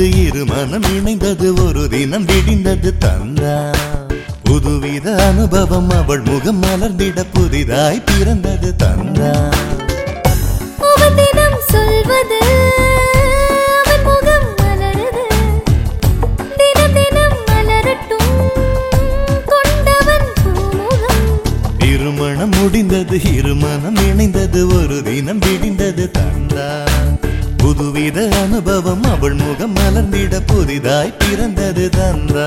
முடிந்தது இரு மனம் இணைந்தது ஒரு தினம் விடிந்தது தந்தா புதுவித அனுபவம் அவள் முகம் மலர்ந்திட புதிதாய் பிறந்தது தந்தா அவன் தினம் சொல்வது அவன் முகம் மலருது தினம் தினம் மலரட்டும் கொண்டவன் பூமுகம் திருமணம் முடிந்தது இருமணம் இணைந்தது ஒரு தினம் விடிந்தது தந்தா புதுவித அனுபவம் அவள் முகம் மலர்ந்திட புதிதாய் பிறந்தது தந்தா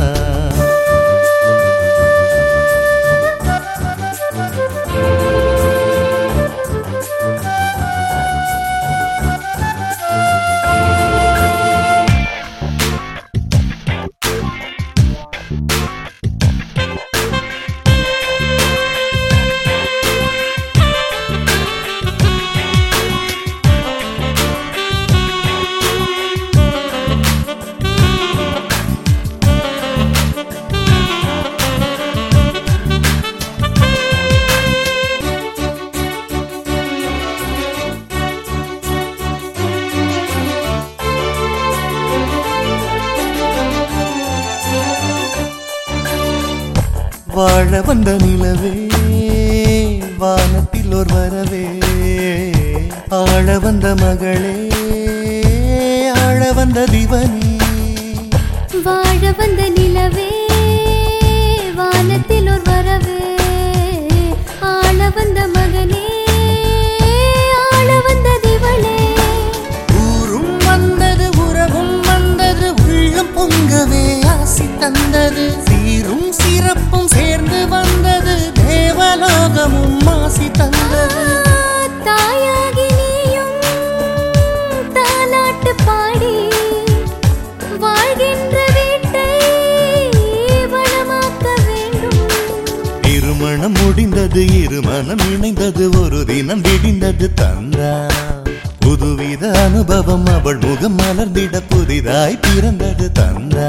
வாழ வந்த நிலவே வானத்தில் ஒரு வரவே ஆழ வந்த மகளே ஆழ வந்த திவனி வாழ வந்த நிலவே வானத்தில் ஒரு வரவே ஆள வந்த மகனே ஆள வந்த திவளே ஊரும் வந்தது உறவும் வந்தது உள்ளம் பொங்கவே ஆசி தந்தது சீரும் சிறப்பும் சேர்ந்து வந்தது தேவலோகமும் ஆசி தந்தது தாயாகி நீயும் தாலாட்டு பாடி வாழ்கின்ற வீட்டை வளமாக்க வேண்டும் திருமணம் முடிந்தது இருமணம் இணைந்தது ஒரு தினம் விடிந்தது தந்தா புதுவித அனுபவம் அவள் முகம் மலர்ந்திட புதிதாய் பிறந்தது தந்தா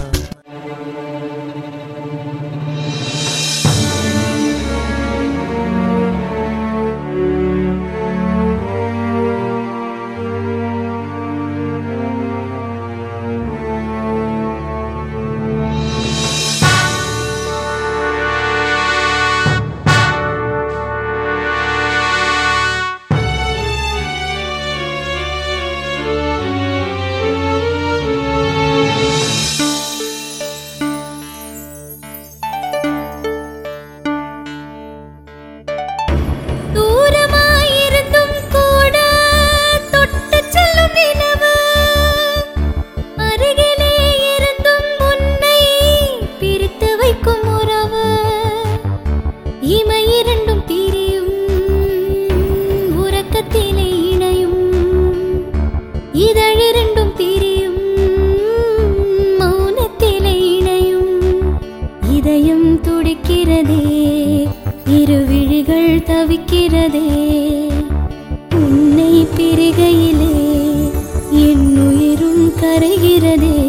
தூரமாயிருந்தும் கூட தொட்டுச் செல்லும் நிலவு அருகிலே இருந்தும் உன்னை பிரித்து வைக்கும் உறவு இமை இரண்டும் பிரியும் உறக்கத்திலே இணையும் இதழிரண்டும் பிரியும் மௌனத்திலே இணையும் இதயம் துடிக்கிறதே இரு விழிகள் தவிக்கிறதே உன்னை பிரிகையிலே என் உயிரும் கரைகிறதே